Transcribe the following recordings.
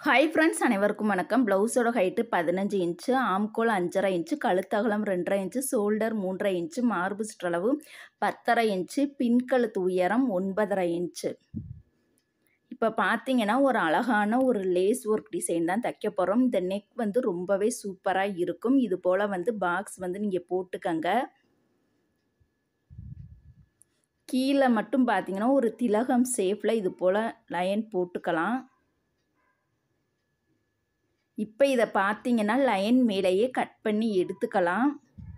hi friends அனைவருக்கும் வணக்கம் ப்ளவுஸோட ஹைட்டு பதினஞ்சு இன்ச்சு ஆம்கோல் அஞ்சரை இன்ச்சு கழுத்தகலம் ரெண்டரை இன்ச்சு ஷோல்டர் மூன்றரை இன்ச்சு மார்பு சுற்றளவு பத்தரை இன்ச்சு பின்கழுத்து உயரம் ஒன்பதரை இன்ச்சு இப்போ பார்த்தீங்கன்னா ஒரு அழகான ஒரு லேஸ் ஒர்க் டிசைன் தான் தைக்க போகிறோம் இந்த நெக் வந்து ரொம்பவே சூப்பராக இருக்கும் இது போல் வந்து பாக்ஸ் வந்து நீங்கள் போட்டுக்கங்க கீழே மட்டும் பார்த்தீங்கன்னா ஒரு திலகம் சேஃபில் இது போல் லைன் போட்டுக்கலாம் இப்போ இதை பார்த்தீங்கன்னா லைன் மேலேயே கட் பண்ணி எடுத்துக்கலாம்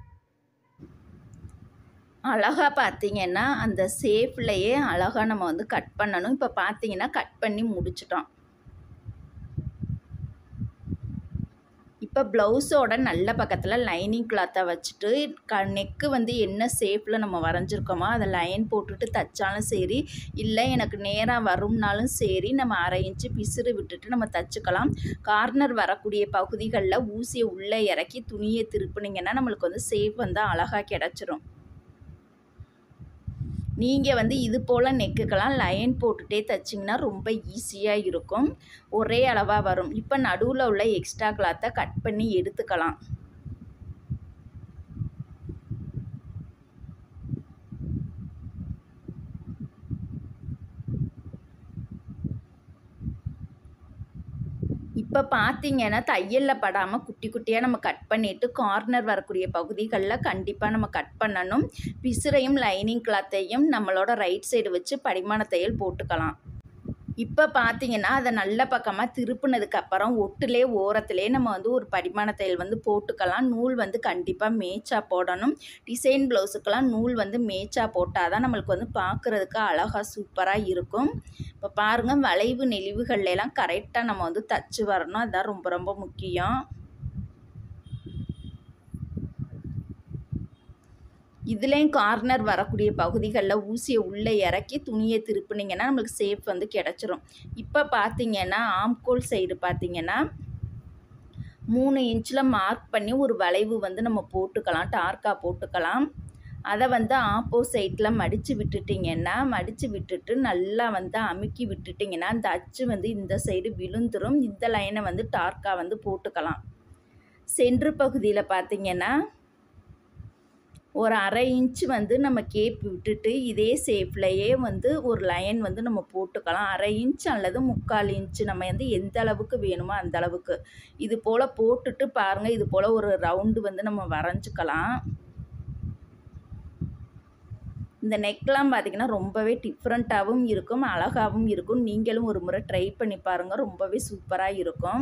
அழகாக பார்த்தீங்கன்னா அந்த சேஃப்லேயே அழகாக நம்ம வந்து கட் பண்ணணும் இப்போ பார்த்தீங்கன்னா கட் பண்ணி முடிச்சிட்டோம் இப்போ ப்ளவுஸோட நல்ல பக்கத்தில் லைனிங் கிளாத்தை வச்சுட்டு க நெக்கு வந்து என்ன ஷேப்பில் நம்ம வரைஞ்சிருக்கோமோ அதை லைன் போட்டுட்டு தைச்சாலும் சரி இல்லை எனக்கு நேராக வரும்னாலும் சரி நம்ம அரை இன்ச்சு பிசுறு விட்டுட்டு நம்ம தைச்சிக்கலாம் கார்னர் வரக்கூடிய பகுதிகளில் ஊசியை உள்ளே இறக்கி துணியை திருப்புனீங்கன்னா நம்மளுக்கு வந்து ஷேப் வந்து அழகாக கிடச்சிரும் நீங்கள் வந்து இது போல் நெக்குக்கெல்லாம் லைன் போட்டுகிட்டே தைச்சிங்கன்னா ரொம்ப ஈஸியாக இருக்கும் ஒரே அளவாக வரும் இப்போ நடுவில் உள்ள எக்ஸ்ட்ரா கிளாத்தை கட் பண்ணி எடுத்துக்கலாம் இப்போ பார்த்தீங்கன்னா தையலில் படாமல் குட்டி குட்டியாக நம்ம கட் பண்ணிவிட்டு கார்னர் வரக்கூடிய பகுதிகளில் கண்டிப்பாக நம்ம கட் பண்ணணும் பிசுரையும் லைனிங் கிளாத்தையும் நம்மளோட ரைட் சைடு வச்சு படிமான தையல் போட்டுக்கலாம் இப்போ பார்த்தீங்கன்னா அதை நல்ல பக்கமாக திருப்பினதுக்கப்புறம் ஒட்டுலே ஓரத்துலே நம்ம வந்து ஒரு படிமான தையல் வந்து போட்டுக்கலாம் நூல் வந்து கண்டிப்பாக மேய்ச்சா போடணும் டிசைன் ப்ளவுஸுக்கெல்லாம் நூல் வந்து மேய்ச்சா போட்டால் தான் நம்மளுக்கு வந்து பார்க்குறதுக்கு அழகாக சூப்பராக இருக்கும் இப்போ பாருங்கள் வளைவு நெளிவுகள்லாம் கரெக்டாக நம்ம வந்து தச்சு வரணும் அதுதான் ரொம்ப ரொம்ப முக்கியம் இதுலேயும் கார்னர் வரக்கூடிய பகுதிகளில் ஊசியை உள்ளே இறக்கி துணியை திருப்புனீங்கன்னா நம்மளுக்கு சேஃப் வந்து கிடச்சிரும் இப்போ பார்த்தீங்கன்னா ஆம்கோல் சைடு பார்த்தீங்கன்னா மூணு இன்ச்சில் மார்க் பண்ணி ஒரு வளைவு வந்து நம்ம போட்டுக்கலாம் டார்க்காக போட்டுக்கலாம் அதை வந்து ஆப்போசைட்டில் மடித்து விட்டுட்டிங்கன்னா மடித்து விட்டுட்டு நல்லா வந்து அமுக்கி விட்டுட்டிங்கன்னா அந்த அச்சு வந்து இந்த சைடு விழுந்துரும் இந்த லைனை வந்து டார்க்காக வந்து போட்டுக்கலாம் சென்ட்ரு பகுதியில் பார்த்திங்கன்னா ஒரு அரை இன்ச்சு வந்து நம்ம கேப் விட்டுட்டு இதே ஷேப்லையே வந்து ஒரு லைன் வந்து நம்ம போட்டுக்கலாம் அரை இன்ச் அல்லது முக்கால் இன்ச்சு நம்ம வந்து எந்த அளவுக்கு வேணுமோ அந்த அளவுக்கு இது போல் போட்டுட்டு பாருங்கள் இது போல் ஒரு ரவுண்டு வந்து நம்ம வரைஞ்சிக்கலாம் இந்த நெக்லாம் பார்த்திங்கன்னா ரொம்பவே டிஃப்ரெண்ட்டாகவும் இருக்கும் அழகாகவும் இருக்கும் நீங்களும் ஒரு முறை ட்ரை பண்ணி பாருங்கள் ரொம்பவே சூப்பராக இருக்கும்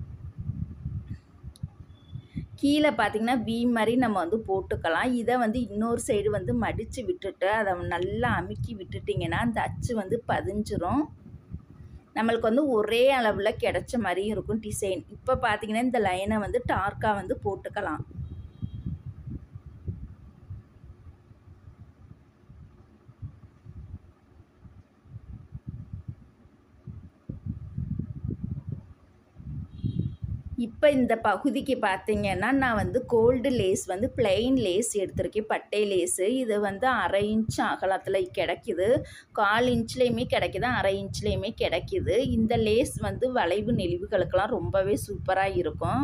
கீழே பார்த்திங்கன்னா வி மாதிரி நம்ம வந்து போட்டுக்கலாம் இதை வந்து இன்னொரு சைடு வந்து மடித்து விட்டுட்டு அதை நல்லா அமுக்கி விட்டுட்டிங்கன்னா அந்த அச்சு வந்து பதிஞ்சிரும் நம்மளுக்கு வந்து ஒரே அளவில் கிடச்ச மாதிரியும் இருக்கும் டிசைன் இப்போ பார்த்திங்கன்னா இந்த லைனை வந்து டார்க்காக வந்து போட்டுக்கலாம் இப்போ இந்த பகுதிக்கு பார்த்தீங்கன்னா நான் வந்து கோல்டு லேஸ் வந்து பிளெயின் லேஸ் எடுத்திருக்கேன் பட்டை லேஸு இது வந்து அரை இன்ச் அகலத்தில் கிடைக்கிது கால் இன்ச்லேயுமே கிடைக்கிது அரை இன்ச்லேயுமே கிடைக்கிது இந்த லேஸ் வந்து வளைவு நெளிவுகளுக்கெல்லாம் ரொம்பவே சூப்பராக இருக்கும்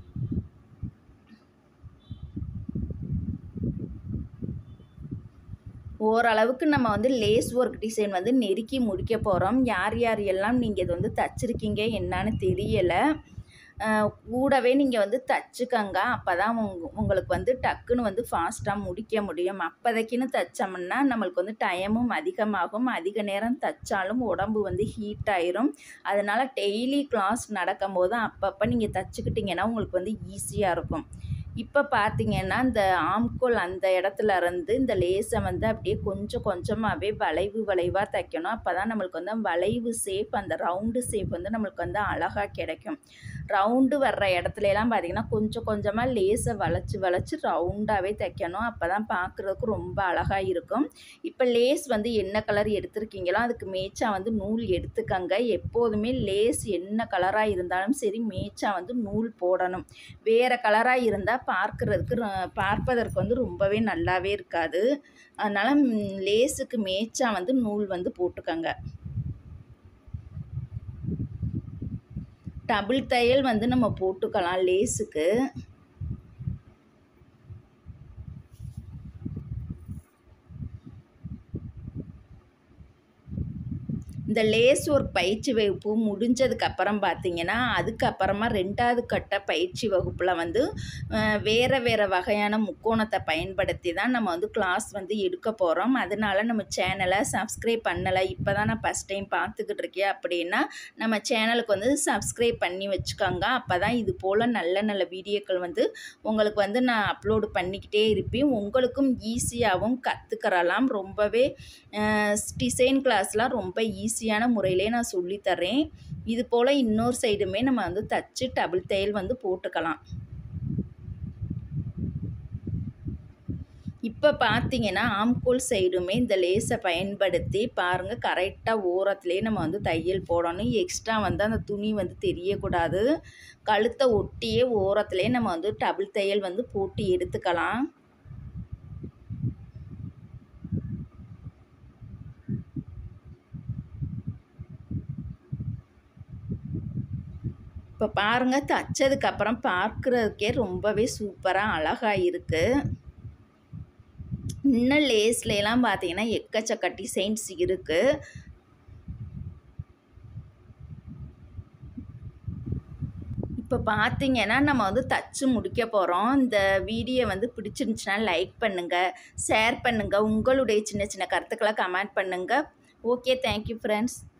ஓரளவுக்கு நம்ம வந்து லேஸ் ஒர்க் டிசைன் வந்து நெருக்கி முடிக்க போகிறோம் யார் யார் எல்லாம் நீங்கள் இது வந்து தச்சுருக்கீங்க என்னான்னு தெரியலை கூடவே நீங்கள் வந்து தச்சுக்கங்க அப்போ தான் உங் உங்களுக்கு வந்து டக்குன்னு வந்து ஃபாஸ்ட்டாக முடிக்க முடியும் அப்போதைக்குன்னு தைச்சோம்னா நம்மளுக்கு வந்து டைமும் அதிகமாகும் அதிக நேரம் தைச்சாலும் உடம்பு வந்து ஹீட் ஆயிரும் அதனால் டெய்லி கிளாஸ் நடக்கும் போது அப்பப்போ நீங்கள் தச்சுக்கிட்டிங்கன்னா உங்களுக்கு வந்து ஈஸியாக இருக்கும் இப்போ பார்த்தீங்கன்னா இந்த ஆம்கோல் அந்த இடத்துல இருந்து இந்த லேஸை வந்து அப்படியே கொஞ்சம் கொஞ்சமாகவே வளைவு வளைவாக தைக்கணும் அப்போ தான் நம்மளுக்கு வந்து வளைவு ஷேப் அந்த ரவுண்டு ஷேப் வந்து நம்மளுக்கு வந்து அழகாக கிடைக்கும் ரவுண்டு வர்ற இடத்துலலாம் பார்த்திங்கன்னா கொஞ்சம் கொஞ்சமாக லேஸை வளைச்சி வளைச்சி ரவுண்டாகவே தைக்கணும் அப்போ தான் பார்க்குறதுக்கு ரொம்ப அழகாக இருக்கும் இப்போ லேஸ் வந்து என்ன கலர் எடுத்திருக்கீங்களோ அதுக்கு மேய்ச்சா வந்து நூல் எடுத்துக்கங்க எப்போதுமே லேஸ் என்ன கலராக இருந்தாலும் சரி மேய்ச்சா வந்து நூல் போடணும் வேறு கலராக இருந்தால் பார்க்குறதுக்கு பார்ப்பதற்கு வந்து ரொம்பவே நல்லாவே இருக்காது அதனால் லேஸுக்கு மேய்ச்சா வந்து நூல் வந்து போட்டுக்கங்க டபுள் தையல் வந்து நம்ம போட்டுக்கலாம் லேஸுக்கு இந்த லேஸ் ஒர்க் பயிற்சி வகுப்பு முடிஞ்சதுக்கப்புறம் பார்த்தீங்கன்னா அதுக்கப்புறமா ரெண்டாவது கட்ட பயிற்சி வகுப்பில் வந்து அஹ், வேறு வேறு வகையான முக்கோணத்தை பயன்படுத்தி தான் நம்ம வந்து கிளாஸ் வந்து எடுக்க போகிறோம் அதனால நம்ம சேனலை சப்ஸ்கிரைப் பண்ணலை இப்போ தான் நான் ஃபஸ்ட் டைம் பார்த்துக்கிட்டு இருக்கேன் அப்படின்னா நம்ம சேனலுக்கு வந்து சப்ஸ்கிரைப் பண்ணி வச்சுக்கோங்க அப்போ தான் இது போல் நல்ல நல்ல வீடியோக்கள் வந்து உங்களுக்கு வந்து நான் அப்லோடு பண்ணிக்கிட்டே இருப்பேன் உங்களுக்கும் ஈஸியாகவும் கற்றுக்கிறலாம் ரொம்பவே டிசைன் கிளாஸ்லாம் ரொம்ப ஈஸியான முறையிலே நான் சொல்லித்தரேன் இது போல் இன்னொரு சைடுமே நம்ம வந்து தச்சு டபுள் தையல் வந்து போட்டுக்கலாம் இப்போ பார்த்தீங்கன்னா ஆம்கோல் சைடுமே இந்த லேஸை பயன்படுத்தி பாருங்கள் கரெக்டாக ஓரத்துலேயே நம்ம வந்து தையல் போடணும் எக்ஸ்ட்ரா வந்து அந்த துணி வந்து தெரியக்கூடாது கழுத்தை ஒட்டியே ஓரத்துலேயே நம்ம வந்து டபுள் தையல் வந்து போட்டு எடுத்துக்கலாம் இப்போ பாருங்கள் தைச்சதுக்கப்புறம் பார்க்குறதுக்கே ரொம்பவே சூப்பராக அழகாக இருக்குது இன்னும் லேஸ்லாம் பார்த்தீங்கன்னா எக்கச்சக்க டிசைன்ஸ் இருக்குது இப்போ பார்த்தீங்கன்னா நம்ம வந்து தச்சு முடிக்க போகிறோம் இந்த வீடியோ வந்து பிடிச்சிருந்துச்சுன்னா லைக் பண்ணுங்கள் ஷேர் பண்ணுங்கள் உங்களுடைய சின்ன சின்ன கருத்துக்களை கமெண்ட் பண்ணுங்கள் ஓகே தேங்க்யூ ஃப்ரெண்ட்ஸ்